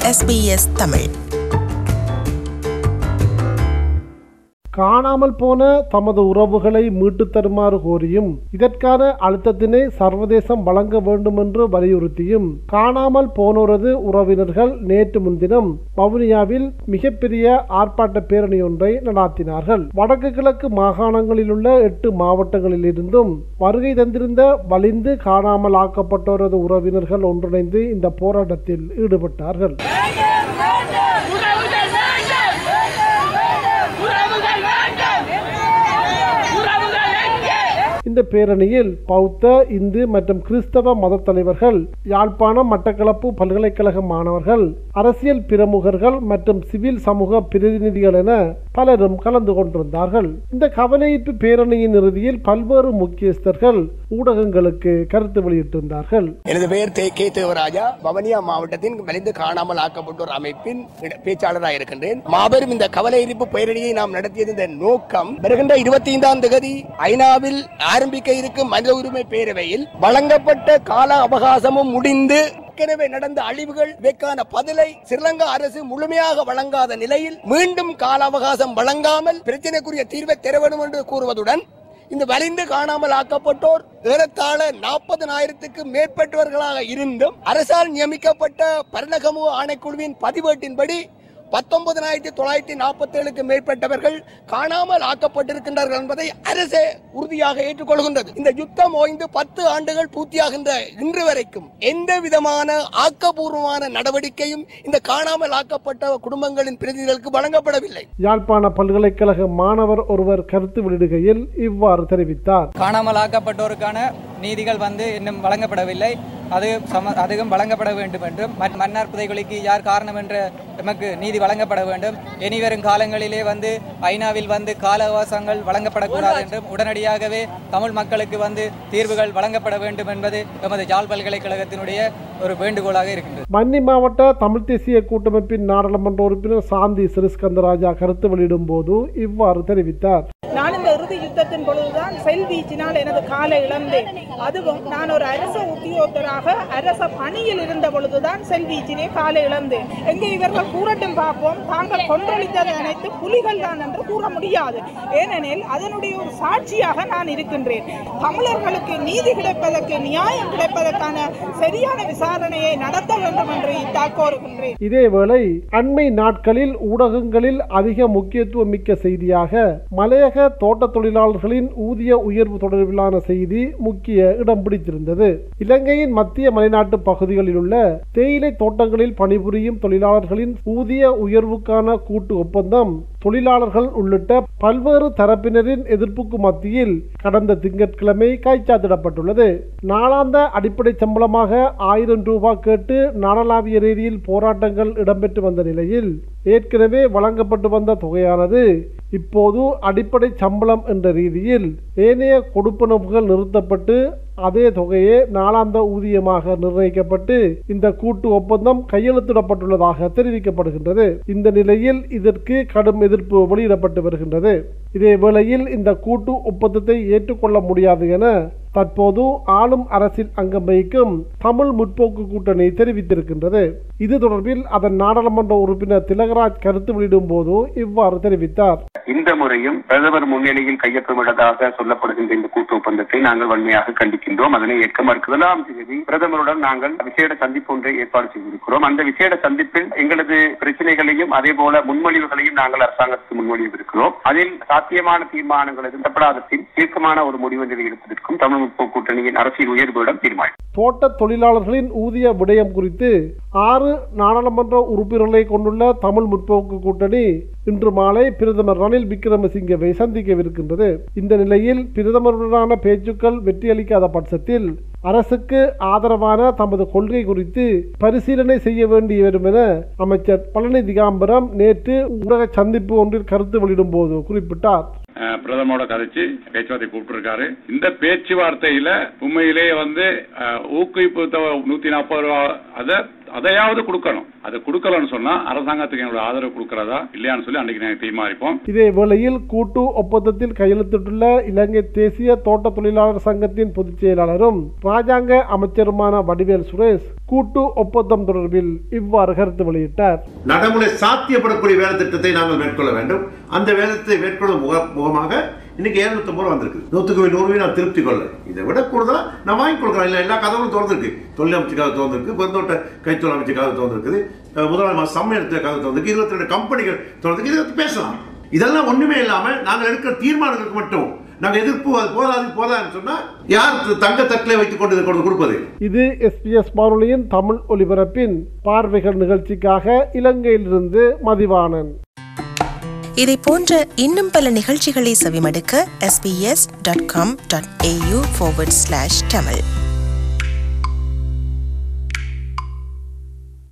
SBS Tamil காணாமல் போன தமது உறவுகளை மீட்டுத் தருமாறு கோரியும் இதற்கான அழுத்தத்தினை சர்வதேசம் வழங்க வேண்டும் என்று வலியுறுத்தியும் காணாமல் போனோரது உறவினர்கள் நேற்று முன்தினம் வவுனியாவில் மிகப்பெரிய ஆர்ப்பாட்ட பேரணி ஒன்றை நடாத்தினார்கள் வடக்கு கிழக்கு மாகாணங்களில் உள்ள எட்டு மாவட்டங்களில் இருந்தும் வருகை தந்திருந்த வலிந்து காணாமல் ஆக்கப்பட்டோரது உறவினர்கள் ஒன்றிணைந்து இந்த போராட்டத்தில் ஈடுபட்டார்கள் உறவுகள் வேண்டும் உறவுகள் வேண்டும் உறவுகள் எங்கே இந்த பேரணியில் பௌத்த இந்து மற்றும் கிறிஸ்தவ மத தலைவர்கள் யாழ்ப்பாணம் மட்டக்களப்பு பல்கலைக்கழக மாணவர்கள் அரசியல் பிரமுகர்கள் மற்றும் சிவில் சமூக பிரதிநிதிகள் என பலரும் கலந்து கொண்டிருந்தார்கள் இந்த கவனஈர்ப்பு பேரணியின் இறுதியில் பல்வேறு முக்கியஸ்தர்கள் ஊடகங்களுக்கு கருத்து வெளியிட்டிருந்தார்கள் எனது பெயர் தே கே தேவராஜா வவனியா மாவட்டத்தின் வலிந்து காணாமல் ஆக்கப்பட்டோர் அமைப்பின் இட- பேச்சாளராக இருக்கின்றேன் மாபெரும் இந்த கவலை எரிப்பு பேரணியை நாம் நடத்தியது இந்த நோக்கம் வருகின்ற இருபத்தி ஐந்தாம் தேதி ஐநாவில் ஆரம்பிக்க இருக்கும் மனித உரிமை பேரவையில் வழங்கப்பட்ட கால அவகாசமும் முடிந்து ஏற்கனவே நடந்த அழிவுகள் இதற்கான பதிலை ஸ்ரீலங்கா அரசு முழுமையாக வழங்காத நிலையில் மீண்டும் கால அவகாசம் வழங்காமல் பிரச்சனைக்குரிய தீர்வை தர வேண்டும் என்று கூறுவதுடன் இந்த வலிந்து காணாமல் ஆக்கப்பட்டோர் ஏறத்தாழ நாற்பதனாயிரத்துக்கு மேற்பட்டவர்களாக இருந்தும் அரசால் நியமிக்கப்பட்ட பரணகமு ஆணைக்குழுவின் பதிவேட்டின்படி பத்தொன்பதனாயிரத்தி தொள்ளாயிரத்தி நாற்பத்தி ஏழுக்கு மேற்பட்டவர்கள் காணாமல் ஆக்கப்பட்டிருக்கின்றார்கள் என்பதை அரசே உறுதியாக ஏற்றுக்கொள்கின்றது இந்த யுத்தம் ஓய்ந்து பத்து ஆண்டுகள் பூர்த்தியாகின்ற இன்று வரைக்கும் எந்த விதமான ஆக்கப்பூர்வமான நடவடிக்கையும் இந்த காணாமல் ஆக்கப்பட்ட குடும்பங்களின் பிரதிநிதிகளுக்கு வழங்கப்படவில்லை யாழ்ப்பாண பல்கலைக்கழக மாணவர் ஒருவர் கருத்து வெளியிடுகையில் இவ்வாறு தெரிவித்தார் காணாமல் ஆக்கப்பட்டோருக்கான நீதிகள் வந்து இன்னும் வழங்கப்படவில்லை அது சம அதுவும் வழங்கப்பட வேண்டும் என்றும் மற்- மன்னார் புதைகுலிக்கு யார் காரணம் என்ற நமக்கு நீதி வழங்கப்பட வேண்டும் இனிவரும் காலங்களிலே வந்து ஐநாவில் வந்து கால அவகாசங்கள் வழங்கப்படக்கூடாது என்றும் உடனடியாகவே தமிழ் மக்களுக்கு வந்து தீர்வுகள் வழங்கப்பட வேண்டும் என்பது எமது யாழ் பல்கலைக்கழகத்தினுடைய ஒரு வேண்டுகோளாக இருக்கின்றது மன்னி மாவட்ட தமிழ் தேசிய கூட்டமைப்பின் நாடாளுமன்ற உறுப்பினர் சாந்தி சிறிஸ்கந்தராஜா கருத்து வெளியிடும் போது இவ்வாறு தெரிவித்தார் நான் இந்த இறுதி யுத்தத்தின் பொழுதுதான் செல் வீச்சினால் எனது காலை இழந்தேன் அதுவும் நான் ஒரு அரச உத்தியோகத்தராக அரச பணியில் இருந்த பொழுதுதான் செல் வீச்சிலே காலை இழந்தேன் எங்கே இவர்கள் கூறட்டும் பார்ப்போம் தாங்கள் கொன்றளித்தது அனைத்து புலிகள் தான் என்று கூற முடியாது ஏனெனில் அதனுடைய ஒரு சாட்சியாக நான் இருக்கின்றேன் தமிழர்களுக்கு நீதி கிடைப்பதற்கு நியாயம் கிடைப்பதற்கான சரியான விசாரணையை நடத்த வேண்டும் என்று இத்தாக்கோருகின்றேன் இதேவேளை அண்மை நாட்களில் ஊடகங்களில் அதிக முக்கியத்துவம் மிக்க செய்தியாக மலையக தோட்ட தொழிலாளர்களின் ஊதிய உயர்வு தொடர்பிலான செய்தி முக்கிய இடம் பிடித்திருந்தது இலங்கையின் மத்திய மலைநாட்டு பகுதிகளில் உள்ள தேயிலை தோட்டங்களில் பணிபுரியும் தொழிலாளர்களின் ஊதிய உயர்வுக்கான கூட்டு ஒப்பந்தம் தொழிலாளர்கள் உள்ளிட்ட பல்வேறு தரப்பினரின் எதிர்ப்புக்கு மத்தியில் கடந்த திங்கட்கிழமை கைச்சாத்திடப்பட்டுள்ளது நாளாந்த அடிப்படை சம்பளமாக ஆயிரம் ரூபாய் கேட்டு நாடளாவிய ரீதியில் போராட்டங்கள் இடம்பெற்று வந்த நிலையில் ஏற்கனவே வழங்கப்பட்டு வந்த தொகையானது இப்போது அடிப்படை சம்பளம் என்ற ரீதியில் ஏனைய கொடுப்பனவுகள் நிறுத்தப்பட்டு அதே தொகையே நாளாந்த ஊதியமாக நிர்ணயிக்கப்பட்டு இந்த கூட்டு ஒப்பந்தம் கையெழுத்திடப்பட்டுள்ளதாக தெரிவிக்கப்படுகின்றது இந்த நிலையில் இதற்கு கடும் எதிர்ப்பு வெளியிடப்பட்டு வருகின்றது இதே வேளையில் இந்த கூட்டு ஒப்பந்தத்தை ஏற்றுக்கொள்ள முடியாது என தற்போது ஆளும் அரசில் அங்கம் வகிக்கும் தமிழ் முற்போக்கு கூட்டணி தெரிவித்திருக்கின்றது இது தொடர்பில் அதன் நாடாளுமன்ற உறுப்பினர் திலகராஜ் கருத்து வெளியிடும் போது இவ்வாறு தெரிவித்தார் இந்த முறையும் பிரதமர் முன்னிலையில் கையொப்பமிட்டதாக சொல்லப்படுகின்ற இந்த கூட்டு ஒப்பந்தத்தை நாங்கள் வன்மையாக கண்டிக்கின்றோம் அதனை ஏற்க மறுக்கிறதாம் தேதி பிரதமருடன் நாங்கள் விசேட சந்திப்பு ஒன்றை ஏற்பாடு செய்திருக்கிறோம் அந்த விசேட சந்திப்பில் எங்களது பிரச்சனைகளையும் அதே போல முன்மொழிவுகளையும் நாங்கள் அரசாங்கத்துக்கு முன்மொழிவிருக்கிறோம் அதில் சாத்தியமான தீர்மானங்கள் எதிர்க்கப்படாதத்தில் தீர்க்கமான ஒரு முடிவு ஒன்றை எடுப்பதற்கும் தமிழ் முற்போக்கு கூட்டணியின் அரசியல் உயர்வுடன் தீர்மானம் தோட்ட தொழிலாளர்களின் ஊதிய விடயம் குறித்து ஆறு நாடாளுமன்ற உறுப்பினர்களை கொண்டுள்ள தமிழ் முற்போக்கு கூட்டணி இன்று மாலை பிரதமர் ரணில் விக்ரமசிங்கவை சந்திக்கவிருக்கின்றது இந்த நிலையில் பிரதமருடனான பேச்சுக்கள் வெற்றியளிக்காத பட்சத்தில் அரசுக்கு ஆதரவான தமது கொள்கை குறித்து பரிசீலனை செய்ய வேண்டி வரும் என அமைச்சர் பழனி திகாம்பரம் நேற்று ஊடக சந்திப்பு ஒன்றில் கருத்து வெளியிடும் போது குறிப்பிட்டார் அஹ், பிரதமரோட கதைச்சு பேச்சுவார்த்தை கூப்பிட்டிருக்காரு இந்த பேச்சுவார்த்தையில உண்மையிலேயே வந்து அஹ், ஊக்குவிப்பு தொகை நூத்தி நாற்பது ரூபா அதை அதையாவது கொடுக்கணும் அதை கொடுக்கலன்னு சொன்னா அரசாங்கத்துக்கு எங்களோட ஆதரவு கொடுக்கறதா இல்லையான்னு சொல்லி அன்னைக்கு நாங்கள் தீர்மானிப்போம் இதே வேளையில் கூட்டு ஒப்பந்தத்தில் கையெழுத்திட்டுள்ள இலங்கை தேசிய தோட்ட தொழிலாளர் சங்கத்தின் பொதுச் செயலாளரும் ராஜாங்க அமைச்சருமான வடிவேல் சுரேஷ் கூட்டு ஒப்பந்தம் தொடர்பில் இவ்வாறு கருத்து வெளியிட்டார் நடைமுறை சாத்தியப்படக்கூடிய வேலை திட்டத்தை நாங்கள் மேற்கொள்ள வேண்டும் அந்த வேலை மேற்கொள்ளும் முக முகமாக இன்னைக்கு எழுநூத்தி ரூபாய் வந்திருக்கு நூற்றுக்கு நூறு நான் திருப்தி கொள்ள இதை விட கூடுதலா நான் வாங்கி கொடுக்குறேன் இல்லை எல்லா கதவும் திறந்திருக்கு தொழில் அமைச்சுக்காக திறந்திருக்கு பெருந்தோட்ட கைத்தொழில் அமைச்சுக்காக திறந்திருக்குது அஹ் முதலாளி மாதம் சமையலத்துக்காக திறந்திருக்கு இருபத்தி ரெண்டு கம்பெனிகள் திறந்திருக்கு இதை பத்தி பேசலாம் இதெல்லாம் ஒண்ணுமே இல்லாம நாங்கள் எடுக்கிற தீர்மானங்களுக்கு மட்டும் நாங்க எதிர்ப்பு அது போதாது போதாதுன்னு சொன்னா யார் தங்க தட்டிலே வைத்துக் கொண்டு இதை கொண்டு கொடுப்பது இது எஸ்பிஎஸ் வானொலியின் தமிழ் ஒலிபரப்பின் பார்வைகள் நிகழ்ச்சிக்காக இலங்கையிலிருந்து மதிவாணன் இதை போன்ற இன்னும் பல நிகழ்ச்சிகளை செவிமடுக்க sbs.com.au forward slash tamil